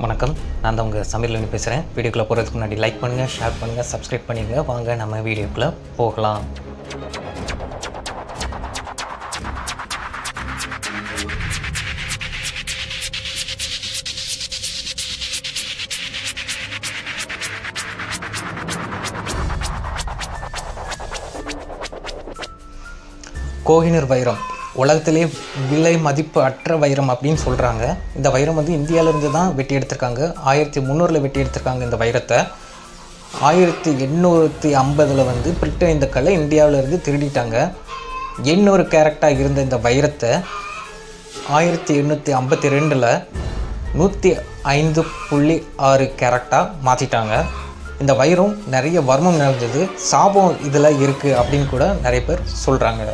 வணக்கம் நான் தான் உங்கள் சமீர்லேருந்து பேசுகிறேன் வீடியோக்குள்ளே போகிறதுக்கு முன்னாடி லைக் பண்ணுங்கள் ஷேர் பண்ணுங்கள் சப்ஸ்கிரைப் பண்ணிடுங்க வாங்க நம்ம வீடியோக்குள்ளே போகலாம் கோஹினூர் வைரம் உலகத்திலே விலை மதிப்பு அற்ற வைரம் அப்படின்னு சொல்கிறாங்க இந்த வைரம் வந்து இந்தியாவிலேருந்து தான் வெட்டி எடுத்திருக்காங்க ஆயிரத்தி முந்நூறில் வெட்டி எடுத்திருக்காங்க இந்த வைரத்தை ஆயிரத்தி எண்ணூற்றி ஐம்பதில் வந்து பிரிட்டன் இந்த கல்லை இந்தியாவிலேருந்து திருடிட்டாங்க எண்ணூறு கேரக்டாக இருந்த இந்த வைரத்தை ஆயிரத்தி எண்ணூற்றி ஐம்பத்தி ரெண்டில் நூற்றி ஐந்து புள்ளி ஆறு கேரக்டாக மாற்றிட்டாங்க இந்த வைரம் நிறைய வர்மம் நிறைஞ்சது சாபம் இதில் இருக்குது அப்படின்னு கூட நிறைய பேர் சொல்கிறாங்க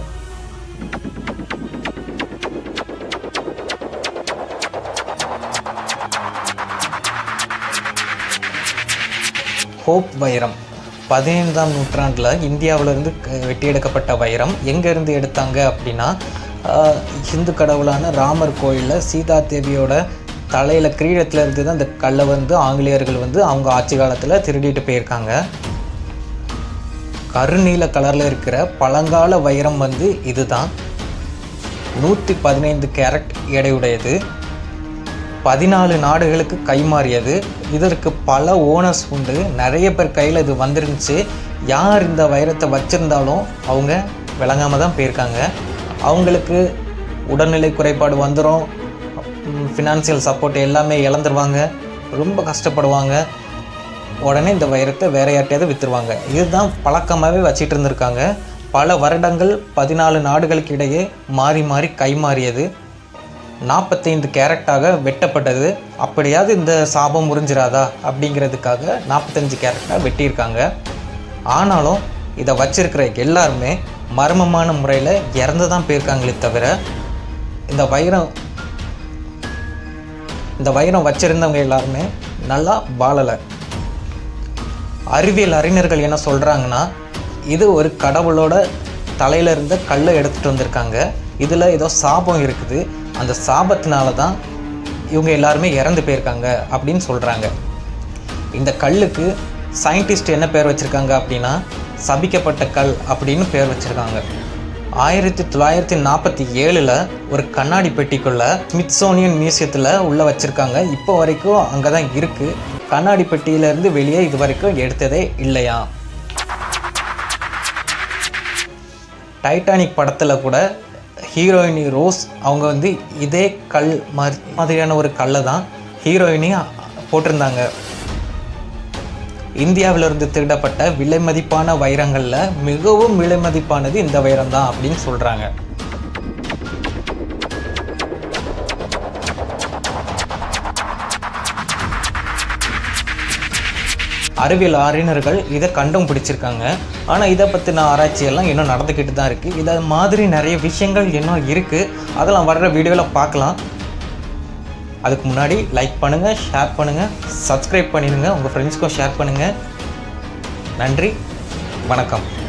ஹோப் வைரம் பதினைந்தாம் நூற்றாண்டில் இந்தியாவிலிருந்து க- வெட்டி எடுக்கப்பட்ட வைரம் எங்கேருந்து எடுத்தாங்க அப்படின்னா ஆஹ், ஹிந்து கடவுளான ராமர் கோயிலில் சீதா தேவியோட தலையில் கிரீடத்தில் இருந்து தான் இந்த கல்லை வந்து ஆங்கிலேயர்கள் வந்து அவங்க ஆட்சி காலத்தில் திருடிட்டு போயிருக்காங்க கருநீல கலரில் இருக்கிற பழங்கால வைரம் வந்து இதுதான் நூற்றி பதினைந்து கேரட் எடையுடையது பதினாலு நாடுகளுக்கு கைமாறியது இதற்கு பல ஓனர்ஸ் உண்டு நிறைய பேர் கையில் இது வந்துருந்துச்சு யார் இந்த வைரத்தை வச்சுருந்தாலும் அவங்க விளங்காமல் தான் போயிருக்காங்க அவங்களுக்கு உடல்நிலை குறைபாடு வந்துடும் ஃபினான்சியல் சப்போர்ட் எல்லாமே இழந்துருவாங்க ரொம்ப கஷ்டப்படுவாங்க உடனே இந்த வைரத்தை வேற யார்ட்டையாவது விற்றுருவாங்க இதுதான் பழக்கமாகவே வச்சிட்டு இருந்திருக்காங்க பல வருடங்கள் பதினாலு நாடுகளுக்கு இடையே மாறி மாறி கைமாறியது நாற்பத்தைந்து கேரட்டாக வெட்டப்பட்டது அப்படியாவது இந்த சாபம் முறிஞ்சிராதா அப்படிங்கிறதுக்காக நாற்பத்தஞ்சு கேரட்டாக வெட்டியிருக்காங்க ஆனாலும் இதை வச்சிருக்கிற எல்லாருமே மர்மமான முறையில் இறந்து தான் போயிருக்காங்களே தவிர இந்த வைரம் இந்த வைரம் வச்சிருந்தவங்க எல்லாருமே நல்லா வாழலை அறிவியல் அறிஞர்கள் என்ன சொல்கிறாங்கன்னா இது ஒரு கடவுளோட தலையில இருந்த கல்லை எடுத்துகிட்டு வந்திருக்காங்க இதில் ஏதோ சாபம் இருக்குது அந்த சாபத்தினால தான் இவங்க எல்லாருமே இறந்து போயிருக்காங்க அப்படின்னு சொல்கிறாங்க இந்த கல்லுக்கு சயின்டிஸ்ட் என்ன பேர் வச்சுருக்காங்க அப்படின்னா சபிக்கப்பட்ட கல் அப்படின்னு பேர் வச்சுருக்காங்க ஆயிரத்தி தொள்ளாயிரத்தி நாற்பத்தி ஏழில் ஒரு கண்ணாடி பெட்டிக்குள்ள ஸ்மித்சோனியன் மியூசியத்தில் உள்ள வச்சுருக்காங்க இப்போ வரைக்கும் அங்கே தான் இருக்குது கண்ணாடி பெட்டியிலேருந்து வெளியே இது வரைக்கும் எடுத்ததே இல்லையா டைட்டானிக் படத்தில் கூட ஹீரோயினி ரோஸ் அவங்க வந்து இதே கல் மாதிரி மாதிரியான ஒரு கல்லை தான் ஹீரோயினி போட்டிருந்தாங்க இந்தியாவிலிருந்து திருடப்பட்ட விலை மதிப்பான வைரங்களில் மிகவும் விலை மதிப்பானது இந்த வைரம் தான் அப்படின்னு சொல்கிறாங்க அறிவியல் அறிஞர்கள் இதை கண்டும் பிடிச்சிருக்காங்க ஆனால் இதை பற்றின ஆராய்ச்சியெல்லாம் இன்னும் நடந்துக்கிட்டு தான் இருக்குது இதை மாதிரி நிறைய விஷயங்கள் இன்னும் இருக்குது அதெல்லாம் வர்ற வீடியோவில் பார்க்கலாம் அதுக்கு முன்னாடி லைக் பண்ணுங்கள் ஷேர் பண்ணுங்கள் சப்ஸ்கிரைப் பண்ணிடுங்க உங்கள் ஃப்ரெண்ட்ஸ்க்கும் ஷேர் பண்ணுங்கள் நன்றி வணக்கம்